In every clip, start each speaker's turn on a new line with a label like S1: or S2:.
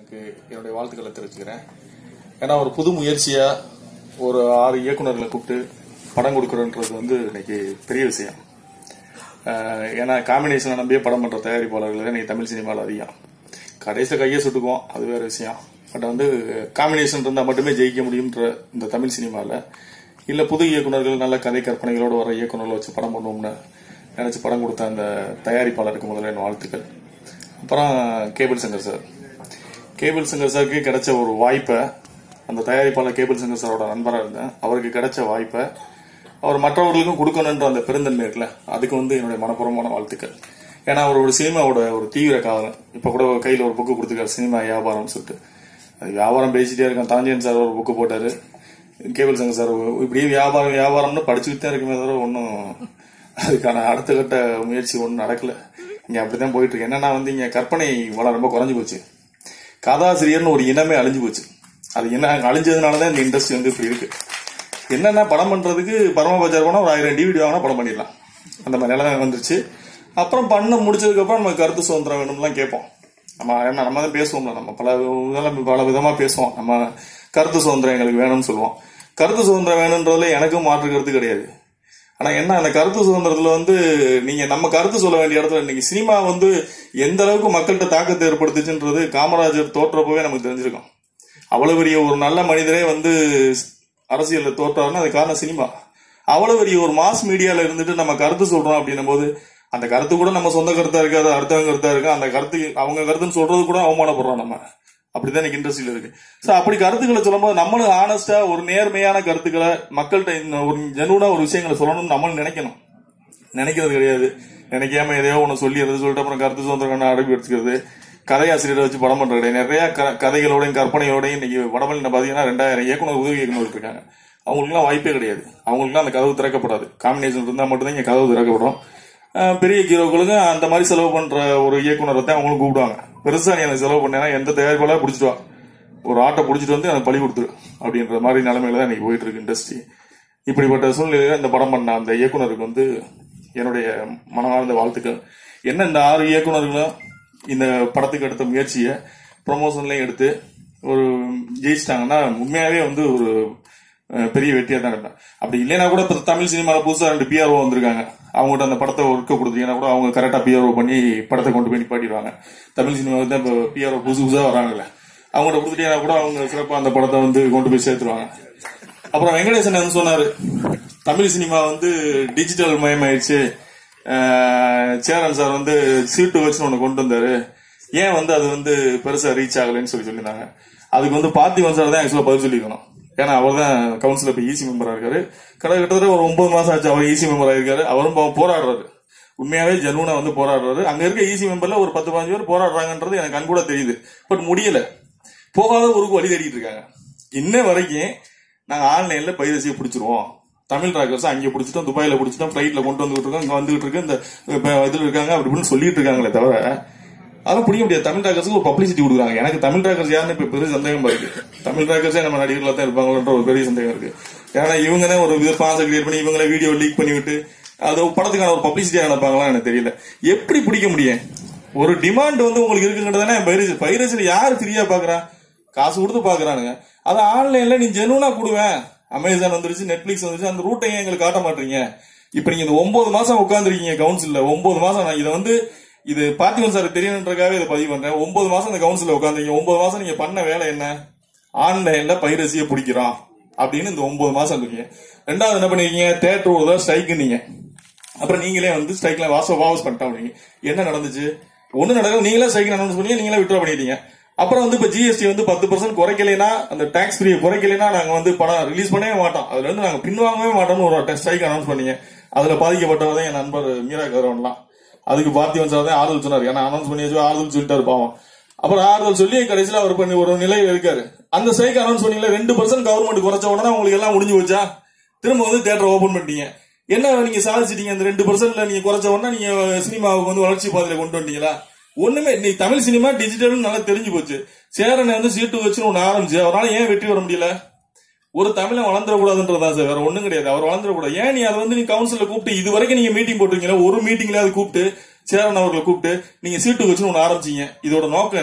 S1: அவர்களுக்கு என்னுடைய வாழ்த்துக்களை தெரிவிச்சுக்கிறேன் ஏன்னா ஒரு புது முயற்சியா ஒரு ஆறு இயக்குனர்களை கூப்பிட்டு படம் கொடுக்குறன்றது வந்து இன்னைக்கு பெரிய விஷயம் அஹ் ஏன்னா காம்பினேஷனை நம்பியே படம் பண்ற தயாரிப்பாளர்கள் தான் இன்னைக்கு தமிழ் சினிமாவில் அதிகம் கடைசியில் கையை சுட்டுக்குவோம் அது வேற விஷயம் பட் வந்து காம்பினேஷன் இருந்தால் மட்டுமே ஜெயிக்க முடியுன்ற இந்த தமிழ் சினிமாவில் இல்லை புது இயக்குனர்கள் நல்ல கதை கற்பனைகளோடு வர இயக்குனர்களை வச்சு படம் பண்ணுவோம்னு நினைச்சு படம் கொடுத்த அந்த தயாரிப்பாளருக்கு முதல்ல என் வாழ்த்துக்கள் அப்புறம் cable Sankar sir cable Sankar சாருக்கு கிடைச்ச ஒரு வாய்ப்பை அந்த தயாரிப்பாளர் கேபிள் சங்கர் சாரோட நண்பராக இருந்தேன் அவருக்கு கிடைச்ச வாய்ப்பை அவர் மற்றவர்களுக்கும் கொடுக்கணுன்ற அந்த பெருந்தன்மை இருக்குல்ல அதுக்கு வந்து என்னுடைய மனப்பூர்வமான வாழ்த்துக்கள் ஏன்னா அவர் ஒரு சினிமாவோட ஒரு தீவிர காதலன் இப்போ கூட கையில் ஒரு புக்கு கொடுத்துருக்காரு சினிமா வியாபாரம்னு சொல்லிட்டு அது வியாபாரம் பேசிட்டே இருக்கான் தாஞ்சியன் சார் ஒரு புக்கு போட்டாரு கேபிள் சங்கர் சார் இப்படியே வியாபாரம் வியாபாரம்னு படிச்சுக்கிட்டு தான் இருக்குமே தவிர ஒன்றும் அதுக்கான அடுத்த கட்ட முயற்சி ஒன்றும் நடக்கல இங்க அப்படிதான் போயிட்டு இருக்கு என்னன்னா வந்து இங்க கற்பனை வளம் ரொம்ப குறைஞ்சு போச்சு கதாசிரியர்னு ஒரு இனமே அழிஞ்சு போச்சு அது என்ன அழிஞ்சதுனாலதான் இந்த இண்டஸ்ட்ரி வந்து இப்படி இருக்கு என்னன்னா படம் பண்றதுக்கு பரமபஜார் போனா ஒரு ஆயிரம் டிவிடி வாங்கினா படம் பண்ணிடலாம் அந்த மாதிரி நிலைமை வந்துருச்சு அப்புறம் பண்ண முடிச்சதுக்கு அப்புறம் நம்ம கருத்து சுதந்திரம் வேணும்லாம் கேட்போம் நம்ம என்ன நம்ம தான் பேசுவோம்ல நம்ம பல இதெல்லாம் பல விதமா பேசுவோம் நம்ம கருத்து சுதந்திரம் எங்களுக்கு வேணும்னு சொல்லுவோம் கருத்து சுதந்திரம் வேணும்ன்றதுல எனக்கும் மாற்று கருத்து கிடையாது ஆனா என்ன அந்த கருத்து சுதந்திரத்துல வந்து நீங்க நம்ம கருத்து சொல்ல வேண்டிய இடத்துல இன்னைக்கு சினிமா வந்து எந்த அளவுக்கு மக்கள்கிட்ட தாக்கத்தை ஏற்படுத்துச்சுன்றது காமராஜர் தோற்றப்பவே நமக்கு தெரிஞ்சிருக்கும் அவ்வளவு பெரிய ஒரு நல்ல மனிதரே வந்து அரசியல்ல தோற்றாருன்னா அது காரணம் சினிமா அவ்வளவு பெரிய ஒரு மாஸ் மீடியால இருந்துட்டு நம்ம கருத்து சொல்றோம் அப்படின்னும் போது அந்த கருத்து கூட நம்ம சொந்த கருத்தா இருக்காது அடுத்தவங்க கருத்தா இருக்கு அந்த கருத்து அவங்க கருத்துன்னு சொல்றது கூட அவமானப்படுறோம் நம்ம அப்படிதான் எனக்கு இண்டஸ்ட்ரியில இருக்கு சோ அப்படி கருத்துக்களை சொல்லும்போது நம்மளும் ஆனஸ்டா ஒரு நேர்மையான கருத்துக்களை மக்கள்கிட்ட இந்த ஒரு ஜெனுவனா ஒரு விஷயங்களை சொல்லணும்னு நம்மளும் நினைக்கணும் நினைக்கிறது கிடையாது நினைக்காம எதையோ ஒன்று சொல்லிடுறது சொல்லிட்டு அப்புறம் கருத்து சுதந்திரம் அடப்பி எடுத்துக்கிறது கதையாசிரியரை வச்சு படம் பண்றது கிடையாது நிறைய க- கதைகளோடையும் கற்பனையோடையும் இன்னைக்கு வடமொழியில் பாத்தீங்கன்னா ரெண்டாயிரம் இயக்குனர் உதவி இயக்குனர் இருக்காங்க அவங்களுக்குலாம் வாய்ப்பே கிடையாது அவங்களுக்குலாம் அந்த கதவு திறக்கப்படாது காம்பினேஷன் இருந்தா மட்டும்தான் இங்க கதவு திறக்கப்படும் அஹ் பெரிய ஹீரோக்களுக்கு அந்த மாதிரி செலவு பண்ற ஒரு இயக்குனரை தான் அவங்களும் கூப்பிடுவாங்க பெருசா நீ எனக்கு செலவு பண்ணேன்னா எந்த தயாரிப்பாளர் பிடிச்சிட்டு வா ஒரு ஆட்டை பிடிச்சிட்டு வந்து எனக்கு பழி கொடுத்துரு அப்படின்ற மாதிரி நிலைமையில தான் இன்னைக்கு போயிட்டு இருக்கு இண்டஸ்ட்ரி இப்படிப்பட்ட சூழ்நிலையில இந்த படம் பண்ண அந்த இயக்குனருக்கு வந்து என்னுடைய மனமார்ந்த வாழ்த்துக்கள் என்ன இந்த ஆறு இயக்குனர்களும் இந்த படத்துக்கு எடுத்த முயற்சியை ப்ரொமோஷன்லயும் எடுத்து ஒரு ஜெயிச்சிட்டாங்கன்னா உண்மையாவே வந்து ஒரு அஹ், பெரிய வெற்றியா தான் இருப்பேன் அப்படி இல்லைன்னா கூட இப்ப தமிழ் சினிமால புதுசா ரெண்டு பிஆர்ஓ வந்திருக்காங்க அவங்ககிட்ட அந்த படத்தை ஒர்க்க கொடுத்தீங்கன்னா கூட அவங்க கரெக்டா பிஆர்ஓ பண்ணி படத்தை கொண்டு போய் நிப்பாட்டிடுவாங்க தமிழ் சினிமாவுக்கு தான் இப்போ பிஆர்ஓ புதுசு புதுசா வராங்கல்ல அவங்கள்ட்ட கொடுத்துட்டீங்கன்னா கூட அவங்க சிறப்பா அந்த படத்தை வந்து கொண்டு போய் சேர்த்துருவாங்க அப்புறம் வெங்கடேசன் என்ன சொன்னாரு தமிழ் சினிமா வந்து டிஜிட்டல் மயமாயிடுச்சு அஹ், சேரன் சார் வந்து சீட்டு வச்சு ஒண்ணு கொண்டு வந்தாரு ஏன் வந்து அது வந்து பெருசா ரீச் ஆகலைன்னு சொல்லி சொல்லியிருந்தாங்க அதுக்கு வந்து பார்த்திபன் சார் தான் ஆக்சுவலா பதில் சொல்லிக்கணும் ஏன்னா அவர் தான் கவுன்சில் இப்ப ஈசி மெம்பரா இருக்காரு கடை கிட்டத்தட்ட ஒரு ஒன்பது மாசம் ஆச்சு அவர் ஈசி மெம்பரா இருக்காரு அவரும் பாவம் போராடுறாரு உண்மையாவே ஜெனுவனா வந்து போராடுறாரு அங்க இருக்க ஈசி மெம்பர்ல ஒரு பத்து பதினஞ்சு பேர் போராடுறாங்கன்றது எனக்கு கண் கூட தெரியுது பட் முடியல போகாத ஊருக்கு வழி தேடிட்டு இருக்காங்க இன்ன வரைக்கும் நாங்க ஆன்லைன்ல பைரசியை பிடிச்சிருவோம் தமிழ் ராக்கர்ஸ் அங்கே பிடிச்சிட்டோம் துபாயில பிடிச்சிட்டோம் ஃபிளைட்ல கொண்டு வந்துட்டு இருக்கோம் இங்க வந்துகிட்டு இருக்கு இந்த இப்ப இதுல இருக்காங்க அப்படி இப்படின்னு சொல்லிட்டு இருக்காங்களே தவிர அதெல்லாம் பிடிக்க முடியாது தமிழ் ராக்கர்ஸ்க்கு ஒரு பப்ளிசிட்டி கொடுக்குறாங்க எனக்கு தமிழ் ராக்கர்ஸ் யாருன்னு இப்ப பெரிய சந்தேகமா இருக்கு தமிழ் ராக்கர்ஸே நம்ம நடிகர்களா தான் இருப்பாங்களோன்ற ஒரு பெரிய சந்தேகம் இருக்கு ஏன்னா இவங்க தான் ஒரு வித பாச கிரியேட் பண்ணி இவங்கள வீடியோ லீக் பண்ணி விட்டு அது படத்துக்கான ஒரு பப்ளிசிட்டியா நினைப்பாங்களா எனக்கு தெரியல எப்படி பிடிக்க முடியும் ஒரு டிமாண்ட் வந்து உங்களுக்கு இருக்குங்கிறதானே பைரசி பைரசில யாரு ஃப்ரீயா பாக்குறா காசு கொடுத்து பாக்குறானுங்க அது ஆன்லைன்ல நீ ஜெனுவனா கொடுவேன் அமேசான் வந்துருச்சு நெட்ஃபிளிக்ஸ் வந்துருச்சு அந்த ரூட்டை ஏன் எங்களுக்கு காட்ட மாட்டீங்க இப்ப நீங்க இந்த ஒன்பது மாசம் உட்காந்துருக்கீங்க கவுன்சில்ல ஒன்பது மாசம் நான் இதை வந்து இது பார்த்திபன் சார் தெரியணுன்றக்காக இதை பதிவு பண்றேன் ஒன்பது மாசம் இந்த கவுன்சில்ல உட்காந்துருக்கீங்க ஒன்பது மாசம் நீங்க பண்ண வேலை என்ன ஆன்லைன்ல பைரசியை பிடிக்கிறோம் அப்படின்னு இந்த ஒன்பது மாசம் இருக்கீங்க ரெண்டாவது என்ன பண்ணிருக்கீங்க தேட்டர் தான் ஸ்ட்ரைக் நீங்க அப்புறம் நீங்களே வந்து ஸ்ட்ரைக்ல வாச வாபஸ் பண்ணிட்டோம் என்ன நடந்துச்சு ஒண்ணு நடக்கல நீங்களே ஸ்ட்ரைக் அனௌன்ஸ் பண்ணி நீங்களே விட்ரா பண்ணிட்டீங்க அப்புறம் வந்து இப்ப ஜிஎஸ்டி வந்து பத்து பர்சன்ட் குறைக்கலைன்னா அந்த டாக்ஸ் ஃப்ரீ குறைக்கலைன்னா நாங்க வந்து படம் ரிலீஸ் பண்ணவே மாட்டோம் அதுல இருந்து நாங்க பின்வாங்கவே மாட்டோம்னு ஒரு ஸ்ட்ரைக் அனௌன்ஸ் பண்ணீங்க அதுல பாதிக்கப்பட்டவர் தான் என் நண்பர் மீரா கரவன்லாம் அதுக்கு பார்த்திவன் சார் தான் ஆறுதல் சொன்னார் ஏன்னா அனௌன்ஸ் பண்ணி வச்சு ஆறுதல் சொல்லிட்டாரு பாவம் அப்புறம் ஆறுதல் சொல்லி கடைசியில அவர் பண்ணி ஒரு நிலையில இருக்காரு அந்த ஸ்ட்ரைக் அனௌன்ஸ் பண்ணீங்களா ரெண்டு பர்சன்ட் கவர்மெண்ட் குறைச்ச உடனே உங்களுக்கு எல்லாம் முடிஞ்சு போச்சா திரும்ப வந்து தியேட்டர் ஓபன் பண்ணிட்டீங்க என்ன நீங்க சாதிச்சிட்டீங்க அந்த ரெண்டு பர்சன்ட்ல நீங்க குறைச்ச உடனே நீங்க சினிமாவுக்கு வந்து வளர்ச்சி பாதையில கொண்டு வந்தீங்களா ஒண்ணுமே நீ தமிழ் சினிமா டிஜிட்டல் நல்லா தெரிஞ்சு போச்சு சேரனை வந்து சீட்டு வச்சுன்னு ஒண்ணு ஆரம்பிச்சு அவரால் ஏன் வெற்றி வர முடியல ஒரு தமிழன் வளர்ந்துடக்கூடாதுன்றதா சார் வேற ஒண்ணும் கிடையாது அவர் வளர்ந்துடக்கூடாது ஏன் நீ அதை வந்து நீ கவுன்சில கூப்பிட்டு இது வரைக்கும் நீங்க மீட்டிங் போட்டுருக்கீங்களா ஒரு மீட்டிங்ல அதை கூப்பிட்டு சேரன் அவர்களை கூப்பிட்டு நீங்க சீட்டு வச்சுன்னு ஒண்ணு ஆரம்பிச்சீங்க இதோட நோக்கம் என்ன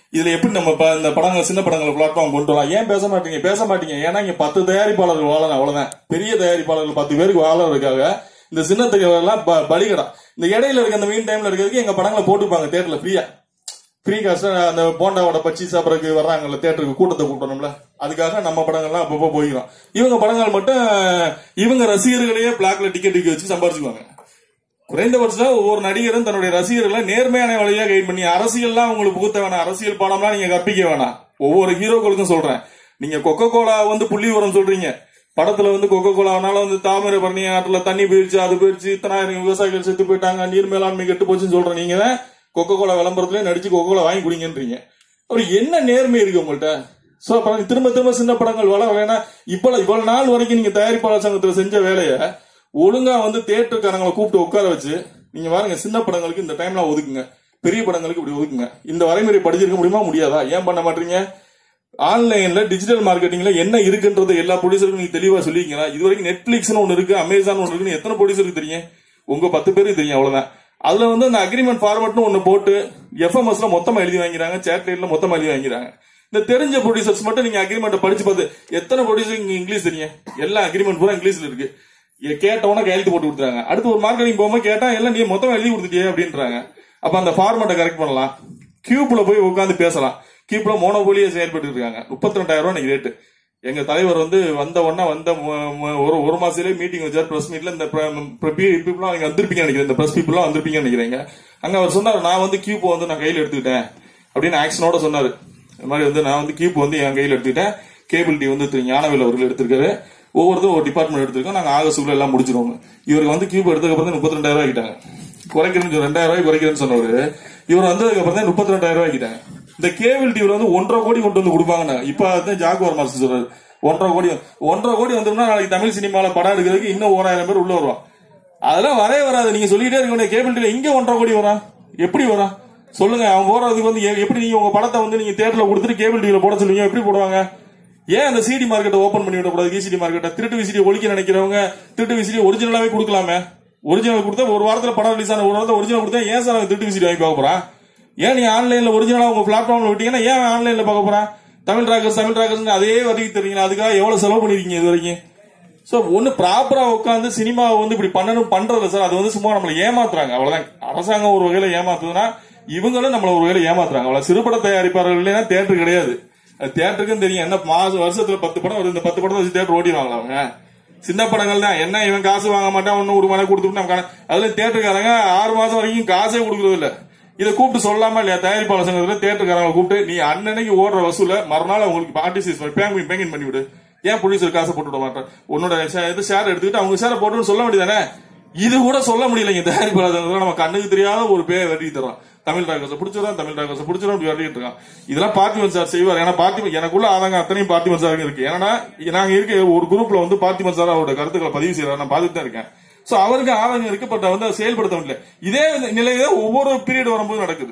S1: இதுல எப்படி நம்ம ப- இந்த படங்கள் சின்ன படங்களை பிளாட்ஃபார்ம் கொண்டு வரலாம் ஏன் பேச மாட்டீங்க பேச மாட்டீங்க ஏன்னா இங்க பத்து தயாரிப்பாளர்கள் வாழணும் அவ்வளவுதான் பெரிய தயாரிப்பாளர்கள் பத்து பேருக்கு வாழறதுக்காக இந்த சின்ன தயாரிப்பாளர்லாம் ப- பலிகடா இந்த இடையில இருக்க அந்த மீன் டைம்ல இருக்கிறதுக்கு எங்க படங்களை போட்டுப்பாங்க தேட்டர்ல ஃப்ரீயா ஃப்ரீ காஸ்ட் அந்த போண்டாவோட பச்சி சாப்பிடறதுக்கு வர்றாங்கல்ல தேட்டருக்கு கூட்டத்தை கூட்டணும்ல அதுக்காக நம்ம படங்கள்லாம் அப்பப்போ போய்க்கிறோம் இவங்க படங்கள் மட்டும் இவங்க ரசிகர்களையே பிளாக்ல டிக்கெட் விற்க வச்சு சம்பாரிச்சுக்குவாங்க குறைந்தபட்சம் ஒவ்வொரு நடிகரும் தன்னுடைய ரசிகர்களை நேர்மையான வழியா கைட் பண்ணி அரசியல்லாம் உங்களுக்கு புகுத்த வேணாம் அரசியல் பாடம்லாம் நீங்க கற்பிக்க வேணாம் ஒவ்வொரு ஹீரோக்களுக்கும் சொல்றேன் நீங்க கொக்கோ கோலா வந்து புள்ளி உரம் சொல்றீங்க படத்துல வந்து கொக்கோ கோலானால வந்து தாமிரபரணி ஆற்றுல தண்ணி போயிருச்சு அது போயிருச்சு இத்தனாயிரம் விவசாயிகள் செத்து போயிட்டாங்க நீர் மேலாண்மை கெட்டு போச்சுன்னு சொல்றேன் நீங்க தான் கொக்கோ கோலா விளம்பரத்துல நடிச்சு கொக்கோ கோலா வாங்கி குடிங்கன்றீங்க அப்படி என்ன நேர்மை இருக்கு உங்கள்ட்ட சோ அப்புறம் திரும்ப திரும்ப சின்ன படங்கள் வளர வேணா இவ்வளவு இவ்வளவு நாள் வரைக்கும் நீங்க தயாரிப்பாளர் சங்கத்துல செஞ்ச வேலையை ஒழுங்கா வந்து தேட்டருக்காரங்களை கூப்பிட்டு உட்கார வச்சு நீங்க பாருங்க சின்ன படங்களுக்கு இந்த டைம்ல ஒதுக்குங்க பெரிய படங்களுக்கு இப்படி ஒதுக்குங்க இந்த வரைமுறை படிச்சிருக்க முடியுமா முடியாதா ஏன் பண்ண மாட்டீங்க ஆன்லைன்ல டிஜிட்டல் மார்க்கெட்டிங்ல என்ன இருக்குன்றது எல்லா ப்ரொடியூசருக்கும் நீங்க தெளிவா சொல்லிருக்கீங்களா இது வரைக்கும் நெட்ஃபிளிக்ஸ்னு ஒன்னு இருக்கு அமேசான் ஒன்னு இருக்குன்னு எத்தனை ப்ரொடியூசருக்கு தெரியும் உங்க பத்து பேருக்கு தெரியும் அவ்வளவுதான் அதுல வந்து அந்த அக்ரிமெண்ட் ஃபார்மட்னு ஒன்னு போட்டு எஃப்எம்எஸ்ல மொத்தமா எழுதி வாங்கிறாங்க சேட்டலைட்ல மொத்தமா எழுதி வாங்கிறாங்க இந்த தெரிஞ்ச ப்ரொடியூசர்ஸ் மட்டும் நீங்க அக்ரிமெண்ட் படிச்சு பார்த்து எத்தனை ப்ரொடியூசர் இங்க இங்கிலீஷ் தெரியும் எல்லா அக்ரிமெண்ட் பூரா இங்கிலீஷ்ல இருக்கு ஏ- கேட்டவன கையெழுத்து போட்டு கொடுத்துறாங்க அடுத்து ஒரு மார்க்கெட்டிங் போகும்போது கேட்டா எல்லாம் நீ மொத்தமா எழுதி கொடுத்துட்டியே அப்படின்றாங்க அப்ப அந்த ஃபார்மட்டை கரெக்ட் பண்ணலாம் கியூப்ல போய் உட்காந்து பேசலாம் கியூப்ல மோனோபோலியே செயல்பட்டு இருக்காங்க முப்பத்தி ரெண்டாயிரம் ரூபாய் இன்னைக்கு ரேட்டு எங்க தலைவர் வந்து வந்த உடனே வந்த மு- மு- ஒரு ஒரு மாசத்திலே மீட்டிங் வச்சார் பிரஸ் மீட்ல இந்த பீப்புளும் அங்க வந்திருப்பீங்க நினைக்கிறேன் இந்த பிரஸ் பீப்புளும் வந்திருப்பீங்க நினைக்கிறேங்க அங்க அவர் சொன்னார் நான் வந்து கியூப் வந்து நான் கையில எடுத்துக்கிட்டேன் அப்படின்னு ஆக்ஷனோட சொன்னாரு இந்த மாதிரி வந்து நான் வந்து கியூப் வந்து என் கையில எடுத்துக்கிட்டேன் கேபிள் டி வந்து திரு ஞானவேல் அவர்கள் எடுத்திருக்காரு ஒவ்வொருத்தரும் ஒரு டிபார்ட்மெண்ட் எடுத்திருக்கோம் நாங்க ஆகஸ்டுக்குள்ள எல்லாம் முடிச்சிருவோம் இவருக்கு வந்து கியூப் எடுத்ததுக்கு அப்புறம் தான் முப்பத்தி ரெண்டாயிரம் ரூபாய் கிட்டாங்க குறைக்கிறேன்னு சொல்லி ரெண்டாயிரம் ரூபாய் குறைக்கிறேன்னு சொன்னவர் இவர் வந்ததுக்கு அப்புறம் தான் முப்பத்தி ரெண்டாயிரம் ரூபாய் கிட்டாங்க இந்த கேபிள் டிவில வந்து ஒன்றரை கோடி கொண்டு வந்து கொடுப்பாங்கன்னு இப்ப அதான் ஜாகுவார் மாஸ்டர் சொல்றாரு ஒன்றரை கோடி ஒன்றரை கோடி வந்துருந்தா நாளைக்கு தமிழ் சினிமால படம் எடுக்கிறதுக்கு இன்னும் ஓராயிரம் பேர் உள்ள வருவான் அதெல்லாம் வரவே வராது நீங்க சொல்லிட்டே இருக்க வேண்டிய கேபிள் டிவில இங்க ஒன்றரை கோடி வரான் எப்படி வரான் சொல்லுங்க அவன் போறதுக்கு வந்து எ- எப்படி நீங்க உங்க படத்தை வந்து நீங்க தேட்டர்ல கொடுத்துட்டு கேபிள் டிவில போட சொல்லுவீங்க எப்படி போடுவாங்க ஏன் அந்த சிடி மார்க்கெட்டை ஓபன் பண்ணி விடக்கூடாது விசிடி மார்க்கெட்டை திருட்டு விசிடி ஒழிக்க நினைக்கிறவங்க திருட்டு விசிடி ஒரிஜினலாவே கொடுக்கலாமே ஒரிஜினல் கொடுத்தா ஒரு வாரத்துல படம் ரிலீஸ் ஆன ஒரு வாரத்துல ஒரிஜினல் கொடுத்தா ஏன் சார் அவன் திருட்டு விசிடி வாங்கி பார்க்க போறான் ஏன் நீ ஆன்லைன்ல ஒரிஜினலா உங்க பிளாட்ஃபார்ம்ல விட்டீங்கன்னா ஏன் ஆன்லைன்ல பார்க்க போறான் தமிழ் ராக்கர்ஸ் தமிழ் ராக்கர்ஸ் அதே வரைக்கும் தெரியுங்களா அதுக்காக எவ்வளவு செலவு பண்ணிருக்கீங்க இது வரைக்கும் சோ ஒண்ணு ப்ராப்பரா உட்காந்து சினிமாவை வந்து இப்படி பண்ணணும் பண்றதில்ல சார் அது வந்து சும்மா நம்மள ஏமாத்துறாங்க அவ்வளவுதான் அரசாங்கம் ஒரு வகையில ஏமாத்துதுன்னா இவங்களும் நம்மள ஒரு வகையில ஏமாத்துறாங்க அவ்வளவு சிறுபட தயாரிப்பாளர்கள் இல்லைன்னா தேட்டர் கிடையாது அது தேட்டருக்கும் தெரியும் என்ன மாசம் வருஷத்துல பத்து படம் வருது இந்த பத்து படத்தை வச்சு தேட்டர் ஓடிடுவாங்களா அவங்க சின்ன படங்கள் தான் என்ன இவன் காசு வாங்க மாட்டான் ஒன்னு ஒரு மணி கொடுத்துட்டு நம்ம கண- அதுல தேட்டருக்காரங்க ஆறு மாசம் வரைக்கும் காசே கொடுக்கறது இல்ல இதை கூப்பிட்டு சொல்லலாமா இல்லையா தயாரிப்பாளர் சங்கத்துல தேட்டருக்காரங்க கூப்பிட்டு நீ அன்னன்னைக்கு ஓடுற வசூல மறுநாள் உங்களுக்கு ஆர்டிஸ்ட் பேங்கிங் பேங்கிங் பண்ணி விடு ஏன் ப்ரொடியூசர் காசை போட்டு விட மாட்டேன் உன்னோட share- இது ஷேர் எடுத்துக்கிட்டு அவங்க ஷேரை போட்டுன்னு சொல்ல முடியுதானே இது கூட சொல்ல முடியலைங்க தயாரிப்பாளர் சங்கத்துல நம்ம கண்ணுக்கு தெரியாத ஒரு பேர் வெட்டி தரோம் தமிழ் டாக்கர்ஸ் பிடிச்சிடும் தமிழ் டாக்கர்ஸ் பிடிச்சிடும் இப்படி வெட்டிட்டு இருக்கான் இதெல்லாம் பார்த்திபன் சார் செய்வார் ஏன்னா பார்த்திபன் எனக்குள்ள ஆதங்க அத்தனையும் பார்த்திபன் சார் இருக்கு ஏன்னா நாங்க இருக்க ஒரு குரூப்ல வந்து பார்த்திபன் சார் அவரோட கருத்துக்களை பதிவு செய்யறாரு நான் பார்த்துட்டு தான் இருக்கேன் சோ அவருக்கு ஆதங்கம் இருக்கு பட் வந்து அதை செயல்படுத்த முடியல இதே நிலையில ஒவ்வொரு பீரியட் வரும்போது நடக்குது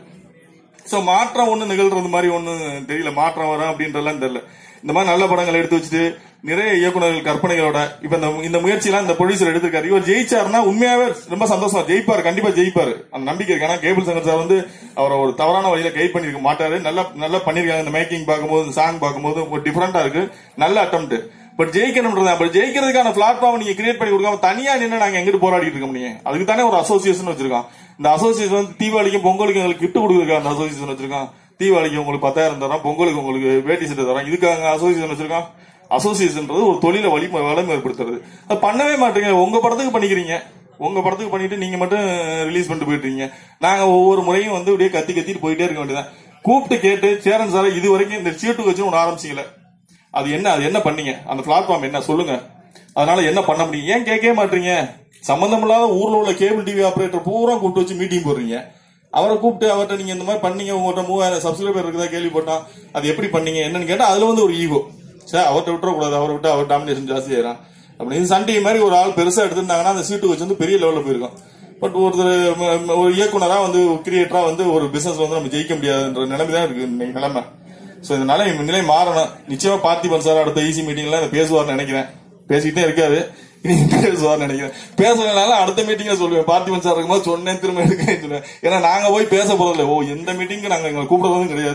S1: சோ மாற்றம் ஒண்ணு நிகழ்றது மாதிரி ஒண்ணு தெரியல மாற்றம் வரும் அப்படின்றலாம் தெரியல இந்த மாதிரி நல்ல படங்களை எடுத்து வச்சுட்டு நிறைய இயக்குனர்கள் கற்பனைகளோட இப்ப இந்த இந்த முயற்சியெல்லாம் இந்த ப்ரொடியூசர் எடுத்திருக்காரு இவர் ஜெயிச்சாருன்னா உண்மையாவே ரொம்ப சந்தோஷமா ஜெயிப்பாரு கண்டிப்பா ஜெயிப்பாரு அந்த நம்பிக்கை இருக்கு ஆனா கேபிள் சங்கர் சார் வந்து அவரை ஒரு தவறான வழியில கைட் பண்ணிருக்க மாட்டாரு நல்லா நல்லா பண்ணிருக்காங்க இந்த மேக்கிங் பார்க்கும்போது சாங் பார்க்கும்போது ஒரு டிஃபரெண்டா இருக்கு நல்ல அட்டம்ப்ட் பட் ஜெயிக்கணும்ன்றது அப்ப ஜெயிக்கிறதுக்கான பிளாட்ஃபார்ம் நீங்க கிரியேட் பண்ணி கொடுக்காம தனியா நின்று நாங்க எங்கிட்டு போராடிட்டு இருக்க முடியும் அதுக்கு தானே ஒரு அசோசியேஷன் வச்சிருக்கோம் இந்த அசோசியேஷன் வந்து தீபாவளிக்கும் பொங்கலுக்கு எங்களுக்கு கிட்டு கொடுக்குறதுக்கு அந்த அசோசியேஷன் வச்சிருக்கோம் தீபாவளிக்கு உங்களுக்கு பத்தாயிரம் தரோம் பொங்கலுக்கு உங்களுக்கு வேட்டி சட்டை தரோம் இதுக்காக அசோசியேஷன் வச்சிருக்கோம் அசோசியேஷன்ன்றது ஒரு தொழில வழி வளம் ஏற்படுத்துறது அது பண்ணவே மாட்டீங்க உங்க படத்துக்கு பண்ணிக்கிறீங்க உங்க படத்துக்கு பண்ணிட்டு நீங்க மட்டும் ரிலீஸ் பண்ணிட்டு போயிட்டு இருக்கீங்க நாங்க ஒவ்வொரு முறையும் வந்து அப்படியே கத்தி கத்திட்டு போயிட்டே இருக்க வேண்டியதான் கூப்பிட்டு கேட்டு சேரன் சார் இது வரைக்கும் இந்த சீட்டு வச்சு ஒன்று ஆரம்பிச்சிக்கல அது என்ன அது என்ன பண்ணீங்க அந்த பிளாட்ஃபார்ம் என்ன சொல்லுங்க அதனால என்ன பண்ண முடியும் ஏன் கேட்கவே மாட்டீங்க சம்பந்தம் இல்லாத ஊர்ல உள்ள கேபிள் டிவி ஆபரேட்டர் பூரா கூப்பிட்டு வச்சு மீட்டிங் போடுறீங்க அவரை கூப்பிட்டு அவர்கிட்ட நீங்க இந்த மாதிரி பண்ணீங்க உங்கள்கிட்ட மூவாயிரம் சப்ஸ்கிரைபர் இருக்குதா கேள்விப்பட்டோம் அது எப்படி பண்ணீங்க என்னன்னு கேட்டா அதுல வந்து ஒரு ஈகோ சார் அவர்கிட்ட விட்டுறக்கூடாது அவரை விட்டு அவர் டாமினேஷன் ஜாஸ்தி ஆயிரும் அப்படின்னு சன் டிவி மாதிரி ஒரு ஆள் பெருசா எடுத்திருந்தாங்கன்னா அந்த சீட்டு வச்சு வந்து பெரிய லெவல்ல போயிருக்கும் பட் ஒருத்தர் ம- ம- ஒரு இயக்குனரா வந்து கிரியேட்டரா வந்து ஒரு பிசினஸ் வந்து நம்ம ஜெயிக்க முடியாதுன்ற நிலைமை தான் இருக்கு இன்னைக்கு நிலைமை சோ இந்த நிலை நிலை மாறணும் நிச்சயமா பார்த்திபன் சார் அடுத்த ஈசி மீட்டிங்ல இதை பேசுவார்னு நினைக்கிறேன் பேசிக்கிட்டே இருக்காரு இனி பேசுவார்னு நினைக்கிறேன் பேசுறதுனால அடுத்த மீட்டிங்ல சொல்லுவேன் பார்த்திபன் சார் இருக்கும்போது சொன்னேன் திரும்ப எடுக்கிறேன் சொல்லுவேன் ஏன்னா நாங்க போய் பேச போறதில்ல ஓ எந்த மீட்டிங்க்கு நாங்க எங்களை கூப்பிடுறதும் கிடையாது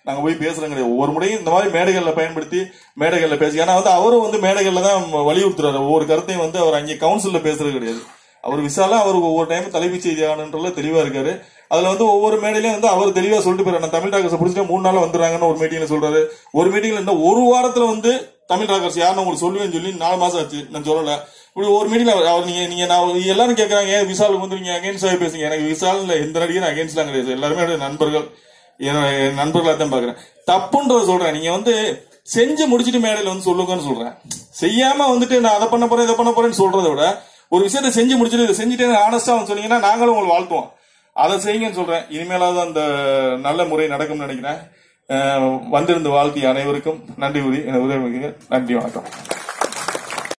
S1: நாங்க போய் பேசுறோம் கிடையாது ஒவ்வொரு முறையும் இந்த மாதிரி மேடைகள்ல பயன்படுத்தி மேடைகள்ல பேசி ஏன்னா வந்து அவரும் வந்து மேடைகள்ல தான் வலியுறுத்துறாரு ஒவ்வொரு கருத்தையும் வந்து அவர் அங்கே கவுன்சில்ல பேசுறது கிடையாது அவர் விசாலா அவர் ஒவ்வொரு டைம் தலைமைச் செய்தியாளன்றதுல தெளிவா இருக்காரு அதுல வந்து ஒவ்வொரு மேடையிலயும் வந்து அவர் தெளிவா சொல்லிட்டு போயிரு நான் தமிழ் டாக்கர்ஸ் பிடிச்சிட்டு மூணு நாள் வந்துடுறாங்கன்னு ஒரு மீட்டிங்ல சொல்றாரு ஒரு மீட்டிங்ல இந்த ஒரு வாரத்துல வந்து தமிழ் டாக்கர்ஸ் யாருன்னு உங்களுக்கு சொல்லுவேன்னு சொல்லி நாலு மாசம் ஆச்சு நான் சொல்லல இப்படி ஒரு மீட்டிங்ல அவர் நீங்க நீங்க நான் எல்லாரும் கேட்கறாங்க ஏன் விசாலுக்கு வந்து நீங்க அகேன்ஸ்டாக பேசுங்க எனக்கு விசால் எந்த நடிகரும் அகேன்ஸ்ட்லாம் கிடையாது எல்லாருமே என்னுடைய நண்பர்கள் என் என் நண்பர்களா தான் பாக்குறேன் தப்புன்றத சொல்றேன் நீங்க வந்து செஞ்சு முடிச்சிட்டு மேடையில வந்து சொல்லுங்கன்னு சொல்றேன் செய்யாம வந்துட்டு நான் அதை பண்ண போறேன் இதை பண்ண போறேன்னு சொல்றதை விட ஒரு விஷயத்தை செஞ்சு முடிச்சிட்டு இதை செஞ்சுட்டு ஆனஸ்டா வந்து சொன்னீங்கன்னா நாங்களும் உங்களை வாழ்த்துவோம் அதை செய்யுங்கன்னு சொல்றேன் இனிமேலாவது அந்த நல்ல முறை நடக்கும்னு நினைக்கிறேன் அஹ் வந்திருந்து வாழ்த்திய அனைவருக்கும் நன்றி உரி உதவி நன்றி வணக்கம்